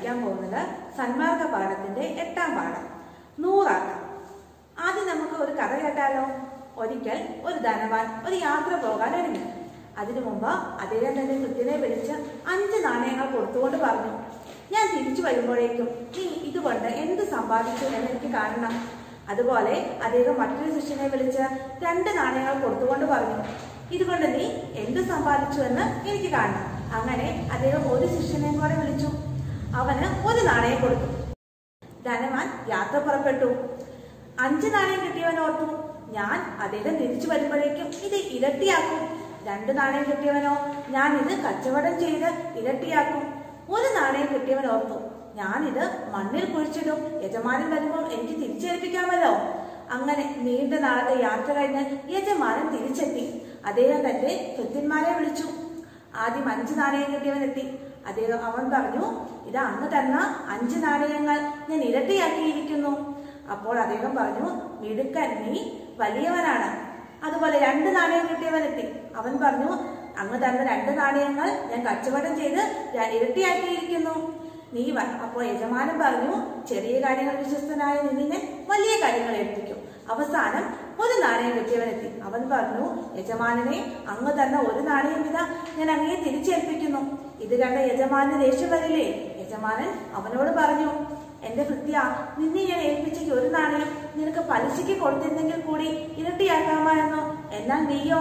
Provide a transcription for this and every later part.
പഠിക്കാൻ പോകുന്നത് സന്മാർഗ പാഠത്തിന്റെ എട്ടാം പാഠം നൂറാക്കാം ആദ്യം നമുക്ക് ഒരു കഥ കേട്ടാലോ ഒരിക്കൽ ഒരു ധനവാൻ ഒരു യാത്ര പോകാൻ ഒരുങ്ങി അതിനു മുമ്പ് അദ്ദേഹം തന്റെ കൃത്യനെ വിളിച്ച് അഞ്ച് നാണയങ്ങൾ കൊടുത്തുകൊണ്ട് പറഞ്ഞു ഞാൻ തിരിച്ചു വരുമ്പോഴേക്കും നീ ഇതുകൊണ്ട് എന്ത് സമ്പാദിച്ചു എന്ന് എനിക്ക് കാണണം അതുപോലെ അദ്ദേഹം മറ്റൊരു ശിഷ്യനെ വിളിച്ച് രണ്ട് നാണയങ്ങൾ കൊടുത്തുകൊണ്ട് പറഞ്ഞു ഇതുകൊണ്ട് നീ എന്ത് സമ്പാദിച്ചു എന്ന് എനിക്ക് കാണണം അങ്ങനെ അദ്ദേഹം ഒരു ശിഷ്യനെ കൂടെ വിളിച്ചു അവന് ഒരു നാണയം കൊടുത്തു ധനവാൻ യാത്ര പുറപ്പെട്ടു അഞ്ച് നാണയം കിട്ടിയവൻ ഓർത്തു ഞാൻ അദ്ദേഹം തിരിച്ചു വരുമ്പോഴേക്കും ഇത് ഇരട്ടിയാക്കും രണ്ട് നാണയം കിട്ടിയവനോ ഞാൻ ഇത് കച്ചവടം ചെയ്ത് ഇരട്ടിയാക്കും ഒരു നാണയം കിട്ടിയവൻ ഓർത്തു ഞാനിത് മണ്ണിൽ കുഴിച്ചിടും യജമാനൻ വരുമ്പോൾ എനിക്ക് തിരിച്ചേൽപ്പിക്കാമല്ലോ അങ്ങനെ നീണ്ട നാളത്തെ യാത്ര കഴിഞ്ഞ് യജമാനൻ തിരിച്ചെത്തി അദ്ദേഹം തന്റെ കൃത്യന്മാരെ വിളിച്ചു ആദ്യം അഞ്ച് നാണയം കിട്ടിയവൻ എത്തി അദ്ദേഹം അവൻ പറഞ്ഞു ഇത് അന്ന് തന്ന അഞ്ച് നാണയങ്ങൾ ഞാൻ ഇരട്ടിയാക്കിയിരിക്കുന്നു അപ്പോൾ അദ്ദേഹം പറഞ്ഞു മിടുക്കൻ നീ വലിയവനാണ് അതുപോലെ രണ്ട് നാണയം കിട്ടിയവൻ എത്തി അവൻ പറഞ്ഞു അങ്ങ് തന്ന രണ്ട് നാണയങ്ങൾ ഞാൻ കച്ചവടം ചെയ്ത് ഞാൻ ഇരട്ടിയാക്കിയിരിക്കുന്നു നീ വ അപ്പോൾ യജമാനൻ പറഞ്ഞു ചെറിയ കാര്യങ്ങൾ വിശ്വസ്തനായ നിന്നെ വലിയ കാര്യങ്ങൾ ഏൽപ്പിക്കും അവസാനം ഒരു നാണയം കിട്ടിയവനെത്തി അവൻ പറഞ്ഞു യജമാനനെ അങ്ങ് തന്ന ഒരു നാണയം ഇതാ ഞാൻ അങ്ങയെ തിരിച്ചേൽപ്പിക്കുന്നു ഇത് കണ്ട യജമാനന് ദേഷ്യം വരില്ലേ യജമാനൻ അവനോട് പറഞ്ഞു എന്റെ ഭൃത്യ നിന്നെ ഞാൻ ഏൽപ്പിച്ച ഈ ഒരു നാണയം നിനക്ക് പലിശയ്ക്ക് കൊടുത്തിരുന്നെങ്കിൽ കൂടി ഇരട്ടിയാക്കാമായിരുന്നു എന്നാൽ നീയോ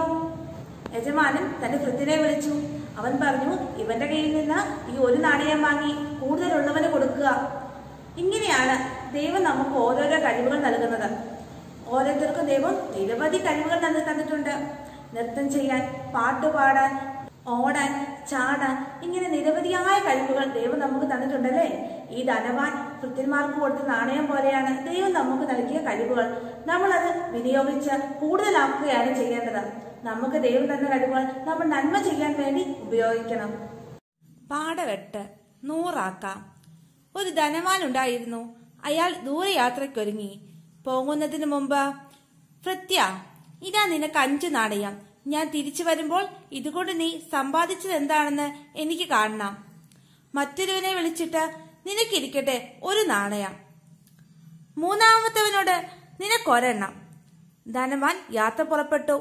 യജമാനൻ തന്റെ ഭൃത്തിനെ വിളിച്ചു അവൻ പറഞ്ഞു ഇവന്റെ കയ്യിൽ നിന്ന് ഈ ഒരു നാണയം വാങ്ങി കൂടുതലുള്ളവന് കൊടുക്കുക ഇങ്ങനെയാണ് ദൈവം നമുക്ക് ഓരോരോ കഴിവുകൾ നൽകുന്നത് ഓരോരുത്തർക്കും ദൈവം നിരവധി കഴിവുകൾ നൽകി തന്നിട്ടുണ്ട് നൃത്തം ചെയ്യാൻ പാട്ട് പാടാൻ ഓടാൻ ചാടാൻ ഇങ്ങനെ നിരവധിയായ കഴിവുകൾ ദൈവം നമുക്ക് തന്നിട്ടുണ്ടല്ലേ ഈ ധനവാൻ കൃത്യന്മാർക്ക് കൊടുത്ത നാണയം പോലെയാണ് ദൈവം നമുക്ക് നൽകിയ കഴിവുകൾ നമ്മളത് വിനിയോഗിച്ച് കൂടുതലാക്കുകയാണ് ചെയ്യേണ്ടത് നമുക്ക് ദൈവം തന്ന കഴിവുകൾ നമ്മൾ നന്മ ചെയ്യാൻ വേണ്ടി ഉപയോഗിക്കണം പാടവെട്ട് നൂറാക്കാം ഒരു ധനവാൻ ഉണ്ടായിരുന്നു അയാൾ ദൂരയാത്രയ്ക്കൊരുങ്ങി പോകുന്നതിന് മുമ്പ് ഭൃത്യ ഇതാ നിനക്ക് അഞ്ച് നാണയം ഞാൻ തിരിച്ചു വരുമ്പോൾ ഇതുകൊണ്ട് നീ സമ്പാദിച്ചത് എന്താണെന്ന് എനിക്ക് കാണണം മറ്റൊരുവനെ വിളിച്ചിട്ട് നിനക്കിരിക്കട്ടെ ഒരു നാണയം മൂന്നാമത്തവനോട് നിനക്കൊരെണ്ണം ധനവാൻ യാത്ര പുറപ്പെട്ടു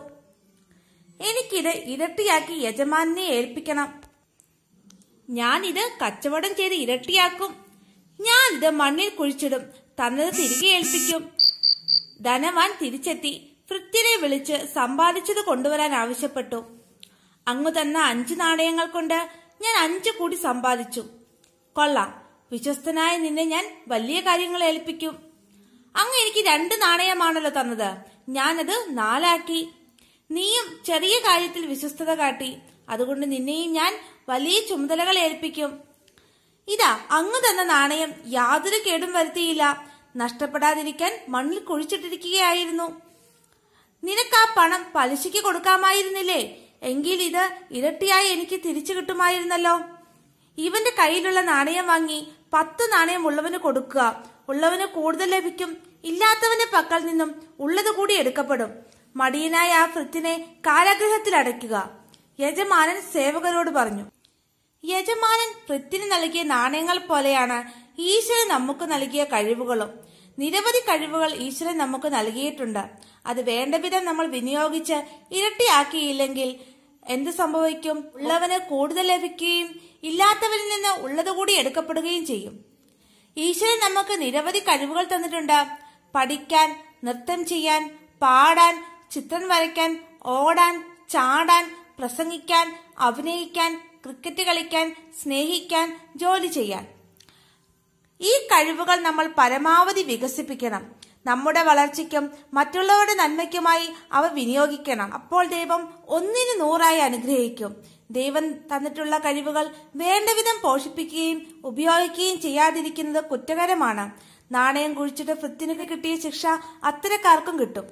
എനിക്കിത് ഇരട്ടിയാക്കി യജമാനെ ഏൽപ്പിക്കണം ഞാനിത് കച്ചവടം ചെയ്ത് ഇരട്ടിയാക്കും ഞാൻ ഇത് മണ്ണിൽ കുഴിച്ചിടും തന്നത് തിരികെ ഏൽപ്പിക്കും ധനവാൻ തിരിച്ചെത്തി ഭൃത്യനെ വിളിച്ച് സമ്പാദിച്ചത് കൊണ്ടുവരാൻ ആവശ്യപ്പെട്ടു അങ്ങ് തന്ന അഞ്ച് നാണയങ്ങൾ കൊണ്ട് ഞാൻ അഞ്ച് കൂടി സമ്പാദിച്ചു കൊള്ളാം വിശ്വസ്തനായ നിന്നെ ഞാൻ വലിയ കാര്യങ്ങൾ ഏൽപ്പിക്കും അങ്ങ് എനിക്ക് രണ്ട് നാണയമാണല്ലോ തന്നത് ഞാനത് നാലാക്കി നീയും ചെറിയ കാര്യത്തിൽ വിശ്വസ്തത കാട്ടി അതുകൊണ്ട് നിന്നെയും ഞാൻ വലിയ ചുമതലകൾ ഏൽപ്പിക്കും ഇതാ അങ്ങ് തന്ന നാണയം യാതൊരു കേടും വരുത്തിയില്ല നഷ്ടപ്പെടാതിരിക്കാൻ മണ്ണിൽ കുഴിച്ചിട്ടിരിക്കുകയായിരുന്നു നിനക്ക് ആ പണം പലിശയ്ക്ക് കൊടുക്കാമായിരുന്നില്ലേ എങ്കിൽ ഇത് ഇരട്ടിയായി എനിക്ക് തിരിച്ചു കിട്ടുമായിരുന്നല്ലോ ഇവന്റെ കയ്യിലുള്ള നാണയം വാങ്ങി പത്ത് നാണയം ഉള്ളവന് കൊടുക്കുക ഉള്ളവന് കൂടുതൽ ലഭിക്കും ഇല്ലാത്തവന്റെ പക്കൽ നിന്നും ഉള്ളത് കൂടി എടുക്കപ്പെടും മടിയനായ ആ ഭൃത്തിനെ കാരാഗൃഹത്തിൽ അടയ്ക്കുക യജമാനൻ സേവകരോട് പറഞ്ഞു യജമാനൻ ഭൃത്തിന് നൽകിയ നാണയങ്ങൾ പോലെയാണ് ഈശ്വരൻ നമുക്ക് നൽകിയ കഴിവുകളും നിരവധി കഴിവുകൾ ഈശ്വരൻ നമുക്ക് നൽകിയിട്ടുണ്ട് അത് വേണ്ട വിധം നമ്മൾ വിനിയോഗിച്ച് ഇരട്ടിയാക്കിയില്ലെങ്കിൽ എന്ത് സംഭവിക്കും ഉള്ളവന് കൂടുതൽ ലഭിക്കുകയും ഇല്ലാത്തവരിൽ നിന്ന് ഉള്ളത് കൂടി എടുക്കപ്പെടുകയും ചെയ്യും ഈശ്വരൻ നമുക്ക് നിരവധി കഴിവുകൾ തന്നിട്ടുണ്ട് പഠിക്കാൻ നൃത്തം ചെയ്യാൻ പാടാൻ ചിത്രം വരയ്ക്കാൻ ഓടാൻ ചാടാൻ പ്രസംഗിക്കാൻ അഭിനയിക്കാൻ ക്രിക്കറ്റ് കളിക്കാൻ സ്നേഹിക്കാൻ ജോലി ചെയ്യാൻ ഈ കഴിവുകൾ നമ്മൾ പരമാവധി വികസിപ്പിക്കണം നമ്മുടെ വളർച്ചയ്ക്കും മറ്റുള്ളവരുടെ നന്മയ്ക്കുമായി അവ വിനിയോഗിക്കണം അപ്പോൾ ദൈവം ഒന്നിന് നൂറായി അനുഗ്രഹിക്കും ദൈവം തന്നിട്ടുള്ള കഴിവുകൾ വേണ്ടവിധം പോഷിപ്പിക്കുകയും ഉപയോഗിക്കുകയും ചെയ്യാതിരിക്കുന്നത് കുറ്റകരമാണ് നാണയം കുഴിച്ചിട്ട് ഭൃത്തിന് കിട്ടിയ ശിക്ഷ അത്തരക്കാർക്കും കിട്ടും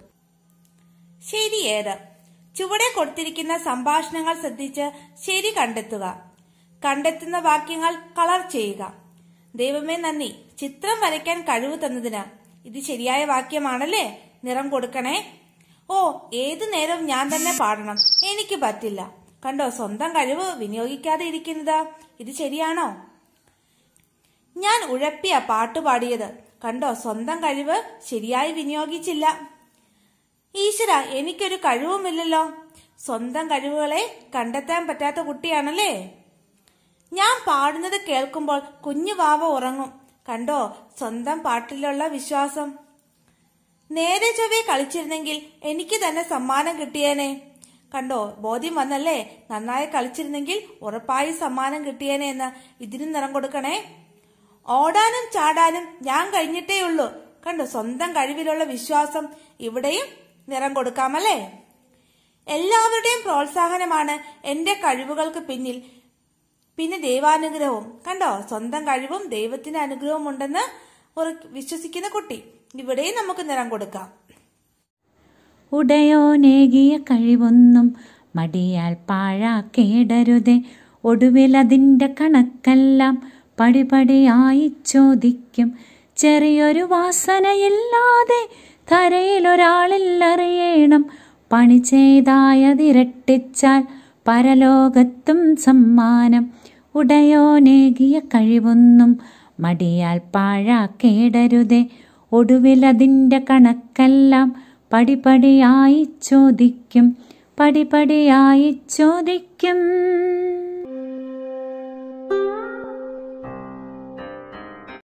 ശരിയേത് ചുവടെ കൊടുത്തിരിക്കുന്ന സംഭാഷണങ്ങൾ ശ്രദ്ധിച്ച് ശരി കണ്ടെത്തുക കണ്ടെത്തുന്ന വാക്യങ്ങൾ കളർ ചെയ്യുക ദൈവമേ നന്ദി ചിത്രം വരയ്ക്കാൻ കഴിവ് തന്നതിന് ഇത് ശരിയായ വാക്യമാണല്ലേ നിറം കൊടുക്കണേ ഓ ഏതു നേരവും ഞാൻ തന്നെ പാടണം എനിക്ക് പറ്റില്ല കണ്ടോ സ്വന്തം കഴിവ് വിനിയോഗിക്കാതെ ഇരിക്കുന്നത് ഇത് ശരിയാണോ ഞാൻ ഉഴപ്പിയ പാട്ട് പാടിയത് കണ്ടോ സ്വന്തം കഴിവ് ശരിയായി വിനിയോഗിച്ചില്ല ഈശ്വര എനിക്കൊരു കഴിവുമില്ലല്ലോ സ്വന്തം കഴിവുകളെ കണ്ടെത്താൻ പറ്റാത്ത കുട്ടിയാണല്ലേ ഞാൻ പാടുന്നത് കേൾക്കുമ്പോൾ കുഞ്ഞു വാവ ഉറങ്ങും കണ്ടോ സ്വന്തം പാട്ടിലുള്ള വിശ്വാസം നേരെ ചൊവ്വെ കളിച്ചിരുന്നെങ്കിൽ എനിക്ക് തന്നെ സമ്മാനം കിട്ടിയേനെ കണ്ടോ ബോധ്യം വന്നല്ലേ നന്നായി കളിച്ചിരുന്നെങ്കിൽ ഉറപ്പായി സമ്മാനം കിട്ടിയേനെ എന്ന് ഇതിന് നിറം കൊടുക്കണേ ഓടാനും ചാടാനും ഞാൻ കഴിഞ്ഞിട്ടേ ഉള്ളൂ കണ്ടോ സ്വന്തം കഴിവിലുള്ള വിശ്വാസം ഇവിടെയും നിറം കൊടുക്കാമല്ലേ എല്ലാവരുടെയും പ്രോത്സാഹനമാണ് എന്റെ കഴിവുകൾക്ക് പിന്നിൽ പിന്നെ ദൈവാനുഗ്രഹവും കണ്ടോ സ്വന്തം കഴിവും ദൈവത്തിന്റെ അനുഗ്രഹവും ഉണ്ടെന്ന് ഒരു വിശ്വസിക്കുന്ന കുട്ടി ഇവിടെയും നമുക്ക് നിറം കൊടുക്കാം ഉടയോനേകിയ കഴിവൊന്നും മടിയാൽ പാഴാക്കേടരുതേ ഒടുവിലതിൻ്റെ കണക്കെല്ലാം പടിപടിയായി ചോദിക്കും ചെറിയൊരു വാസനയില്ലാതെ തരയിലൊരാളില്ലറിയണം പണി ചെയ്തായതിരട്ടിച്ചാൽ പരലോകത്തും സമ്മാനം ഉടയോനേകിയ കഴിവൊന്നും മടിയാൽ പാഴാക്കേടരുതേ ഒടുവിലതിൻ്റെ കണക്കെല്ലാം പടിപടിയായി ചോദിക്കും പടിപടിയായി ചോദിക്കും